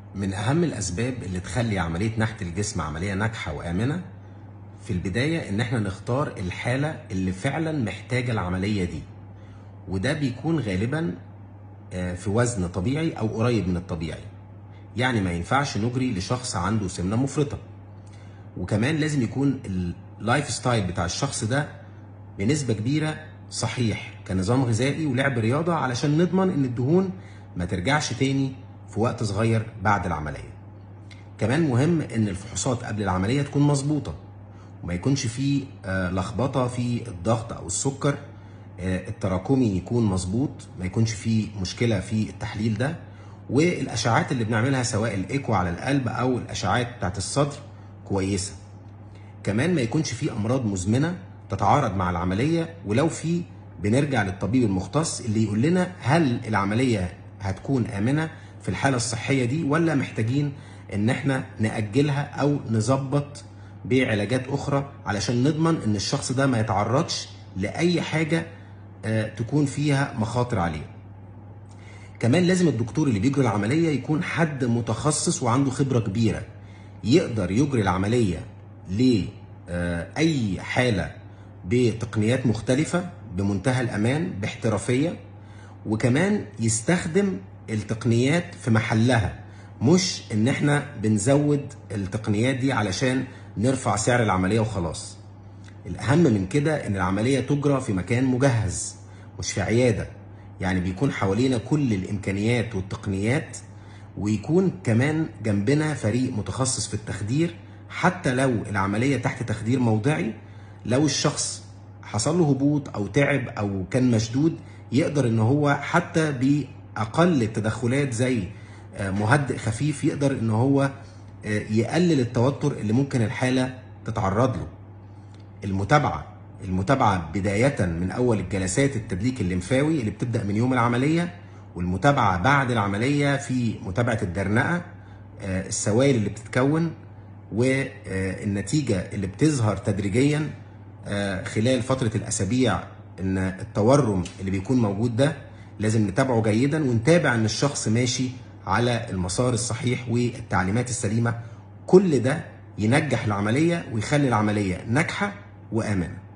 من أهم الأسباب اللي تخلي عملية نحت الجسم عملية ناجحة وآمنة في البداية إن إحنا نختار الحالة اللي فعلا محتاجة العملية دي وده بيكون غالبا آه، في وزن طبيعي أو قريب من الطبيعي يعني ما ينفعش نجري لشخص عنده سمنة مفرطة وكمان لازم يكون اللايف ستايل بتاع الشخص ده بنسبة كبيرة صحيح كنظام غذائي ولعب رياضة علشان نضمن إن الدهون ما ترجعش تاني في وقت صغير بعد العملية كمان مهم ان الفحوصات قبل العمليه تكون مظبوطه وما يكونش فيه آه، لخبطه في الضغط او السكر آه، التراكمي يكون مظبوط ما يكونش فيه مشكله في التحليل ده والاشعاعات اللي بنعملها سواء الايكو على القلب او الاشعاعات بتاعت الصدر كويسه كمان ما يكونش فيه امراض مزمنه تتعارض مع العمليه ولو في بنرجع للطبيب المختص اللي يقول لنا هل العمليه هتكون امنه في الحاله الصحيه دي ولا محتاجين ان احنا ناجلها او نظبط بعلاجات اخرى علشان نضمن ان الشخص ده ما يتعرضش لاي حاجه آه، تكون فيها مخاطر عليه كمان لازم الدكتور اللي بيجري العمليه يكون حد متخصص وعنده خبره كبيره يقدر يجري العمليه لاي حاله بتقنيات مختلفه بمنتهى الامان باحترافيه وكمان يستخدم التقنيات في محلها مش ان احنا بنزود التقنيات دي علشان نرفع سعر العمليه وخلاص الاهم من كده ان العمليه تجرى في مكان مجهز مش في عياده يعني بيكون حوالينا كل الامكانيات والتقنيات ويكون كمان جنبنا فريق متخصص في التخدير حتى لو العمليه تحت تخدير موضعي لو الشخص حصل له هبوط او تعب او كان مشدود يقدر ان هو حتى باقل التدخلات زي آه، مهدئ خفيف يقدر ان هو آه، يقلل التوتر اللي ممكن الحاله تتعرض له المتابعه المتابعه بدايه من اول الجلسات التدليك الليمفاوي اللي بتبدا من يوم العمليه والمتابعه بعد العمليه في متابعه الدرنقه آه، السوائل اللي بتتكون والنتيجه اللي بتظهر تدريجيا آه، خلال فتره الاسابيع ان التورم اللي بيكون موجود ده لازم نتابعه جيدا ونتابع ان الشخص ماشي على المسار الصحيح والتعليمات السليمه كل ده ينجح العمليه ويخلي العمليه ناجحه وامنه